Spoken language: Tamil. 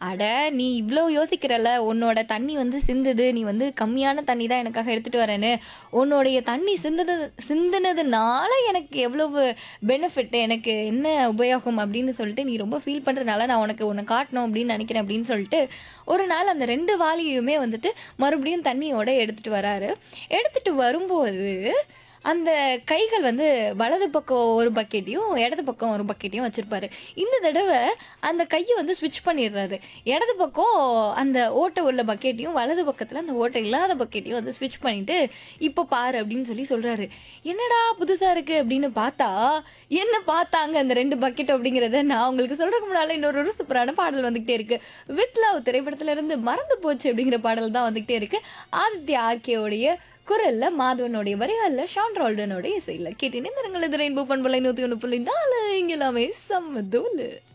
அட நீ இவ்வளோ யோசிக்கிறல்ல உன்னோட தண்ணி வந்து சிந்துது நீ வந்து கம்மியான தண்ணி தான் எனக்காக எடுத்துட்டு வரேன்னு உன்னுடைய தண்ணி சிந்தது சிந்துனதுனால எனக்கு எவ்வளவு பெனிஃபிட் எனக்கு என்ன உபயோகம் அப்படின்னு சொல்லிட்டு நீ ரொம்ப ஃபீல் பண்ணுறதுனால நான் உனக்கு உன்னை காட்டணும் அப்படின்னு நினைக்கிறேன் அப்படின்னு சொல்லிட்டு ஒரு நாள் அந்த ரெண்டு வாளியுமே வந்துட்டு மறுபடியும் தண்ணியோட எடுத்துட்டு வராரு எடுத்துட்டு வரும்போது அந்த கைகள் வந்து வலது பக்கம் ஒரு பக்கெட்டையும் இடது பக்கம் ஒரு பக்கெட்டையும் வச்சிருப்பாரு இந்த தடவை அந்த கையை வந்து ஸ்விட்ச் பண்ணிடுறாரு இடது பக்கம் அந்த ஓட்டை உள்ள பக்கெட்டையும் வலது பக்கத்தில் அந்த ஓட்டை இல்லாத பக்கெட்டையும் வந்து ஸ்விட்ச் பண்ணிட்டு இப்போ பாரு அப்படின்னு சொல்லி சொல்றாரு என்னடா புதுசா இருக்கு அப்படின்னு பார்த்தா என்ன பார்த்தாங்க அந்த ரெண்டு பக்கெட் அப்படிங்கிறத நான் உங்களுக்கு சொல்றதுக்கு முன்னால இன்னொரு ஒரு சூப்பரான பாடல் வந்துகிட்டே இருக்கு வித் லவ் திரைப்படத்துல இருந்து மறந்து போச்சு அப்படிங்கிற பாடல் தான் வந்துகிட்டே இருக்கு ஆதித்ய ஆர்கேவுடைய குரல்ல மாதவனுடைய வரிகள்ல ஷான் ரால்டனோட இசையில கேட்டேன் இந்த ரெயின்போ பண்பலை நூத்தி ஒன்று புள்ளி நாலு இங்க எல்லாமே சம்மதோலு